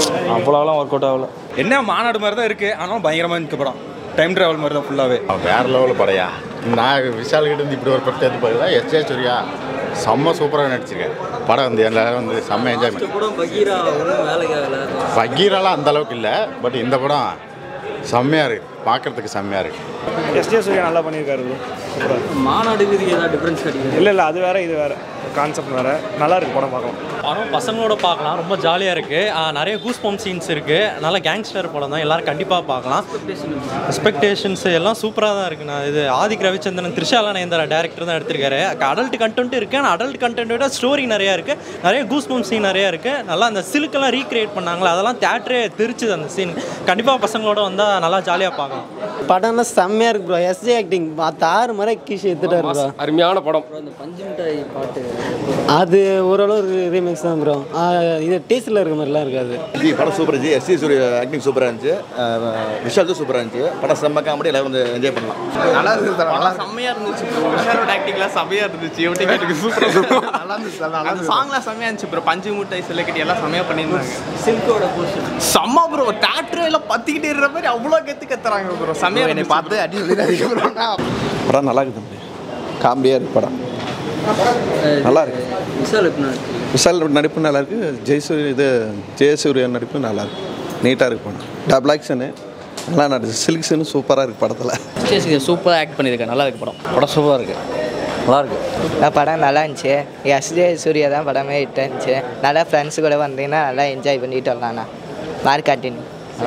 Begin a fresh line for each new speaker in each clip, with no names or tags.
அவ்வளோலாம் work out ஆகல
என்ன மாநாடு மாதிரி தான் இருக்குது ஆனாலும் பயங்கரமாக இருக்க படம் டைம் ட்ராவல் மாதிரி தான் ஃபுல்லாகவே
வேற லெவலில் படையா நான் விஷால் கிட்ட இருந்து இப்படி ஒரு படத்தை எடுத்து பார்க்கல எஸ் ஏ சூர்யா செம்ம சூப்பராக நடிச்சிருக்கேன் படம் வந்து எல்லாரும் வந்து செம்ம என்ஜாய்மெண்ட்
படம் பகீரா ஒன்றும் வேலைக்கு ஆகலை
பகீரெல்லாம் அந்த அளவுக்கு இல்லை பட் இந்த படம் செம்மையாக இருக்குது பார்க்குறதுக்கு செம்மையாக இருக்குது
எஸ்ஜே சூர்யா நல்லா பண்ணியிருக்காரு ப்ரோ சூப்பராக
மாநாடு இதுக்கு ஏதாவது டிஃப்ரென்ஸ் கிடைக்குது
இல்லை இல்லை அது வேற இது வேற கான்செப்ட் வேற நல்லா இருக்கு படம் பார்க்கலாம்
படம் பசங்களோட பார்க்கலாம் ரொம்ப ஜாலியாக இருக்குது நிறைய கூஸ் பம்ப் சீன்ஸ் இருக்குது நல்ல கேங்ஸ்டர் படம் தான் எல்லாரும் கண்டிப்பாக பார்க்கலாம் எக்ஸ்பெக்டேஷன்ஸ் எல்லாம் சூப்பராக தான் இருக்குது நான் இது ஆதிக் ரவிச்சந்திரன் த்ரிஷாலா நயன்தாரா டேரக்டர் தான் எடுத்திருக்காரு அடல்ட் கண்டென்ட் இருக்குது ஆனால் அடல்ட் கண்டென்ட் விட ஸ்டோரி நிறையா இருக்குது நிறைய கூஸ் பம்ப் சீன் நிறையா இருக்குது நல்லா அந்த சிலுக்கெல்லாம் ரீக்ரியேட் பண்ணாங்களா அதெல்லாம் தேட்டரே தெரிச்சுது அந்த சீன் கண்டிப்பாக பசங்களோட வந்தால் நல்லா ஜாலியாக பார்க்கலாம்
படம்லாம் செம்மையாக இருக்கு ப்ரோ எஸ்ஜே ஆக்டிங் தாறு மாதிரி கீழே எடுத்துட்டாரு ப்ரோ
அருமையான படம்
அப்புறம் இந்த பஞ்சு மிட்டாய் பாட்டு
அது ஓரளவு ரீமிக்ஸ் தான் ப்ரோ இது டீசரில் இருக்க மாதிரிலாம் இருக்காது
ஜி படம் சூப்பர் இருந்துச்சு எஸ்சி சூரிய ஆக்டிங் சூப்பராக இருந்துச்சு அஹ் விஷாலும் சூப்பராக இருந்துச்சு படம் செம்ம காமெடி எல்லாரும் வந்து என்ஜாய் பண்ணலாம்
நல்லா இருந்துச்சு சார் நல்லா செம்மையா இருந்துச்சு ப்ரோ விஷாலோட ஆக்டிங்லாம் செம்மையா இருந்துச்சு எப்படி கேட்டுக்கு சூப்பர் நல்லா இருந்துச்சு சார் நல்லா இருந்துச்சு சாங்லாம் செம்மையா இருந்துச்சு ப்ரோ பஞ்சு முட்டாய் சிலைக்கட்டி எல்லாம் செம்மையா பண்ணியிருந்தாங்க
சில்கோட போர்ஷன்
செம்ம ப்ரோ தேட்டர் எல்லாம் பத்திக்கிட்டே இருக்கிற மாதிரி அவ்வளோ கெத்து கத்துறாங்க ப்ரோ செம்மையா என்னை பார்த்து அடி சொல்லிடாதீங்க ப்ரோ
படம் நல்லா இருக்குது தம்பி காமெடியாக இருக்கு படம் நல்லா இருக்கு
விஷால் எப்படி இருக்கு
விஷால் நடிப்பு நல்லா இருக்கு ஜெயசூரிய இது ஜெயசூர்யா நடிப்பு நல்லா இருக்கு நீட்டாக இருக்கு படம் டபுள் ஆக்ஷனு நல்லா நடிச்சு சில்க்ஸுன்னு சூப்பராக இருக்கு படத்தில்
சூப்பராக ஆக்ட் பண்ணியிருக்கேன் நல்லா இருக்கு படம்
படம் சூப்பராக இருக்கு நல்லா இருக்கு
படம் நல்லா இருந்துச்சு எஸ்ஜே சூர்யா தான் படமே ஹிட் இருந்துச்சு நல்லா ஃப்ரெண்ட்ஸ் கூட வந்தீங்கன்னா நல்லா என்ஜாய் பண்ணிட்டு வரலாண்ணா மார்க்காட்டின்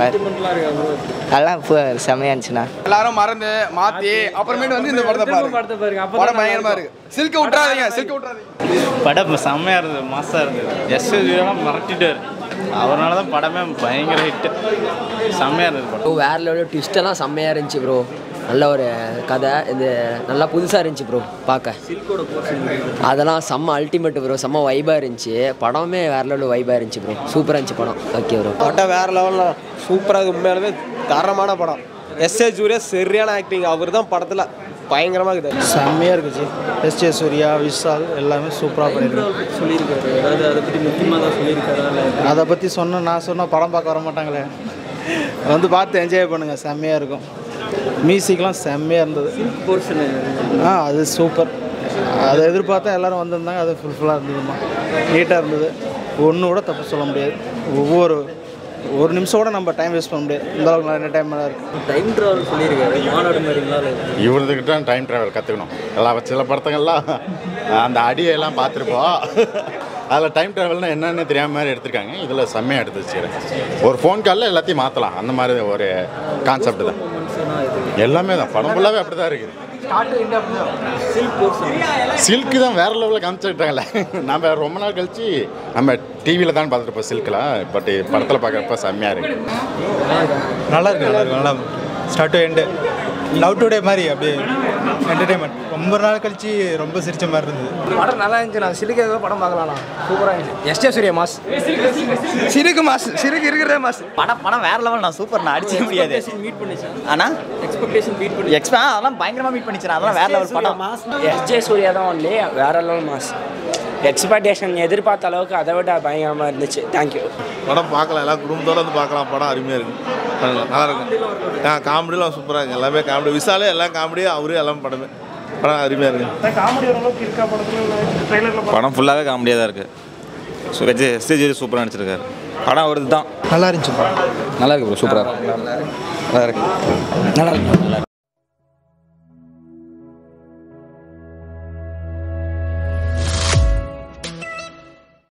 நல்லா செம்மையாக இருந்துச்சுண்ணா
எல்லாரும் மறந்து மாத்தி அப்புறமேட்டு வந்து இந்த படத்தை பாருங்க படம் பயங்கரமா இருக்கு சில்க விட்டுறாதீங்க சில்க விட்டுறாதீங்க
படம் செம்மையாக இருந்தது மாசாக இருந்தது எஸ் சூர்யாலாம் மறட்டிட்டார் அவரால் தான் படமே பயங்கர ஹிட்டு செம்மையாக இருந்தது படம்
வேற லெவலில் ட்விஸ்டெல்லாம் செம்மையாக இருந்துச்சு ப்ரோ நல்ல ஒரு கதை இது நல்லா புதுசாக இருந்துச்சு ப்ரோ பார்க்க அதெல்லாம் செம்ம அல்டிமேட் ப்ரோ செம்ம வைபாக இருந்துச்சு படமே வேற லெவலில் வைபாக இருந்துச்சு ப்ரோ சூப்பராக இருந்துச்சு படம் ஓகே ப்ரோ
படம் வேறு லெவலில் சூப்பராக உண்மையாலுமே தரமான படம் எஸ்ஏ சூர்யா சரியான ஆக்டிங் அவர் தான் படத்தில் பயங்கரமாக இருக்குது செம்மையாக இருக்குச்சு எஸ்ஏ சூர்யா விஷால் எல்லாமே சூப்பராக பண்ணியிருக்காங்க
சொல்லியிருக்காரு அதாவது அதை பற்றி முக்கியமாக தான் சொல்லியிருக்காரா இல்லை
அதை பற்றி சொன்ன நான் சொன்னால் படம் பார்க்க வர மாட்டாங்களே வந்து பார்த்து என்ஜாய் பண்ணுங்கள் செம்மையாக இருக்கும் மியூசிக்லாம் செம்மையாக இருந்தது
போர்ஷன்
ஆ அது சூப்பர் அதை எதிர்பார்த்தா எல்லாரும் வந்திருந்தாங்க அது ஃபுல்ஃபுல்லாக இருந்ததுமா நீட்டாக இருந்தது ஒன்று கூட தப்பு சொல்ல முடியாது ஒவ்வொரு ஒரு நிமிஷம் கூட நம்ம டைம் வேஸ்ட் பண்ண முடியாது இந்த அளவுக்கு நல்ல டைம் இருக்குது
டைம் ட்ராவல் சொல்லியிருக்காரு மாநாடு மாதிரிங்களா இல்லை
இவர்கிட்ட டைம் ட்ராவல் கற்றுக்கணும் எல்லாம் சில படத்துங்கள்லாம் அந்த அடியெல்லாம் பார்த்துருப்போம் அதில் டைம் ட்ராவல்னால் என்னென்னு தெரியாம மாதிரி எடுத்திருக்காங்க இதில் செம்மையாக எடுத்து வச்சுக்கிறேன் ஒரு ஃபோன் காலில் எல்லாத்தையும் மாற்றலாம் அந்த மாதிரி ஒரு கான்செப்ட் தான் எல்லாமே தான் படம் ஃபுல்லாகவே அப்படி தான் இருக்குது சில்க்கு தான் வேற லெவலில் காமிச்சிட்டாங்கல்ல நம்ம ரொம்ப நாள் கழிச்சு நம்ம டிவியில் தான் பார்த்துருப்போம் சில்க்லாம் பட் படத்தில் பார்க்குறப்ப செம்மையாக இருக்குது
நல்லா இருக்கு நல்லா இருக்கு நல்லா start to end love today மாதிரி அப்படியே என்டர்டைன்மெண்ட் ரொம்ப நாள் கழிச்சு ரொம்ப சிரிச்ச மாதிரி இருந்தது
படம் நல்லா இருந்துச்சு நான் சிலுக்காக படம் பார்க்கலாம் சூப்பராக இருந்துச்சு எஸ்டே சூர்யா மாஸ் சிறுக்கு மாஸ் சிறுக்கு இருக்கிறதே மாஸ்
படம் படம் வேற லெவல் நான் சூப்பர் நான் அடிச்சே முடியாது
மீட் பண்ணிச்சா
ஆனா
எக்ஸ்பெக்டேஷன் மீட் பண்ணி
எக்ஸ்பா அதெல்லாம் பயங்கரமா மீட் பண்ணிச்சு அதெல்லாம் வேற லெவல் படம்
எஸ்ஜே சூர்யா தான் ஒன்லி வேற லெவல் மாஸ் எக்ஸ்பெக்டேஷன் எதிர்பார்த்த அளவுக்கு அதை விட பயங்கரமாக இருந்துச்சு தேங்க்யூ
படம் பார்க்கலாம் எல்லாம் குடும்பத்தோடு வந்து பார்க்கலாம் படம் அருமையாக இருக்கு நல்லா இருக்கும் ஆ காமெடிலாம் சூப்பராக இருக்கு எல்லாமே காமெடி விசாலே எல்லாம் காமெடி அவரே எல்லாம் படமே படம் அருமையாக இருக்கு
காமெடி ஓரளவுக்கு இருக்கா படத்தில் ட்ரைலரில்
படம் ஃபுல்லாகவே காமெடியாக தான் இருக்குது ஸோ வெஜ் எஸ்டேஜ் சூப்பராக நடிச்சிருக்காரு படம் அவரது தான்
நல்லா இருந்துச்சு
நல்லா இருக்கு ப்ரோ சூப்பராக நல்லா இருக்கு நல்லா இருக்கு